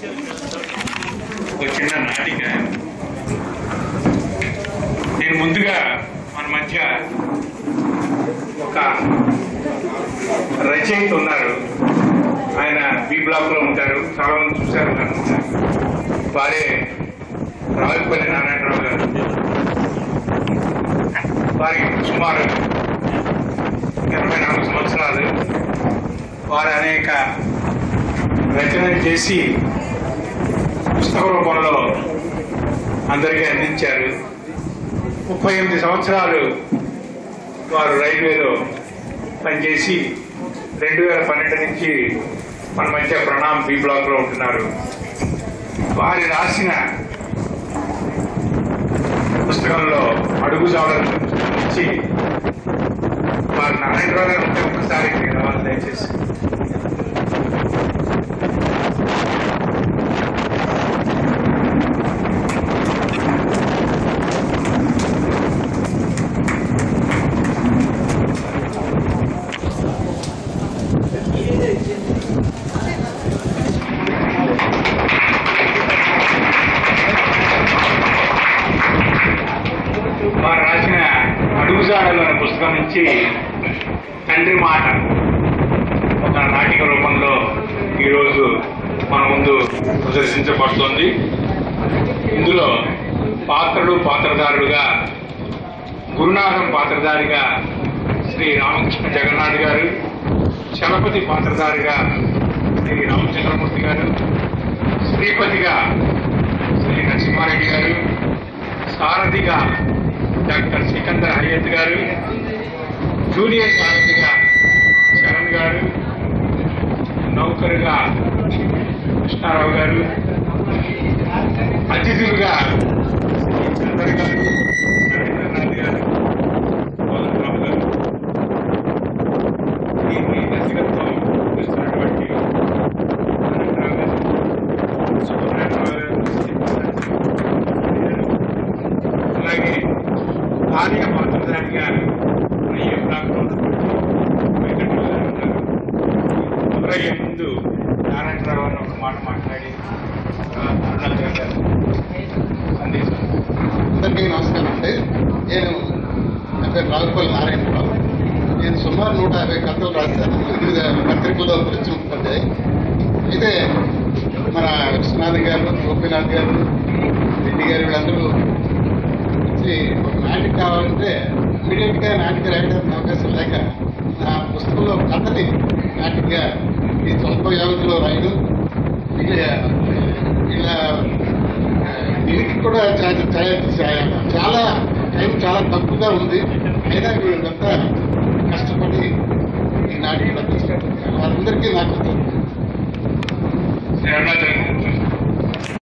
ఒక చిన్న నాటిక నేను ముందుగా మన మధ్య ఒక రచయిత ఉన్నారు ఆయన బి బ్లాక్ లో ఉంటారు చాలా మంది చూశారు అనుకుంటా వారే రావుపల్లి నారాయణరావు గారు వారికి సుమారు ఇరవై నాలుగు సంవత్సరాలు వారు అనేక రచనలు చేసి పుస్తక రూపంలో అందరికీ అందించారు ముప్పై ఎనిమిది సంవత్సరాలు వారు రైల్వేలో పనిచేసి రెండు వేల పన్నెండు నుంచి మన మధ్య ప్రణామ్ బి బ్లాక్ లో ఉంటున్నారు వారి రాసిన పుస్తకంలో అడుగు జాడలు నుంచి వారు నారాయణరావు గారు ఉంటే ఒకసారి ఇక్కడికి రావాలి దయచేసి వారు రాసిన అడుగుజాడలు అనే పుస్తకం నుంచి తండ్రి మాట ఒక నాటిక రూపంలో ఈరోజు మన ముందు ప్రదర్శించబడుతోంది ఇందులో పాత్రలు పాత్రధారులుగా గురునాథం పాత్రధారిగా శ్రీ రామకృష్ణ జగన్నాథ్ గారు చలపతి పాత్రధారిగా శ్రీ రామచంద్రమూర్తి గారు శ్రీపతిగా శ్రీ నరసింహారెడ్డి గారు సారథిగా డాక్టర్ సికందర్ హయత్ గారు జూనియర్ సారథిగా చరణ్ గారు నౌకరుగా కృష్ణారావు గారు అతిథులుగా శ్రీ చందర్ గారు నరేంద్రనాథ్ గారు గోవిందరావు గారు దీన్ని దర్శకత్వం వహిస్తున్నటువంటి ఆనందరావు గారు సుబ్రహ్మణ్యరావు గారు అలాగే ఆర్థిక పాత్రధారిగా ఏ బ్లాక్లో ఉన్నటువంటి వెంకటరావు గారు ఉన్నారు ఎవరయ్యే ముందు నారాయణరావు అని ఒక మాట మాట్లాడి ఆ, అరుణాచల్ గారు సందేశం అందరికీ నమస్కారం అండి నేను నా పేరు రావుపల్లి నారాయణరావు నేను సుమారు నూట యాభై కథలు రాశాను వివిధ పత్రికల్లో ప్రచురం పొందాయి అయితే మన విశ్వనాథ్ గారు గోపీనాథ్ గారు రెడ్డి గారు వీళ్ళందరూ వచ్చి ఒక నాటిక కావాలంటే ఇమీడియట్ గా నాటిక రాయడానికి అవకాశం లేక నా పుస్తకంలో కథని నాటికగా ఈ స్వల్ప వ్యవధిలో రాయడం ఇలా ఇలా దీనికి కూడా చా- చా- చా- చాలా టైం చాలా తక్కువగా ఉంది అయినా వీళ్ళంతా కష్టపడి ఈ నాటికి రచించారు వారి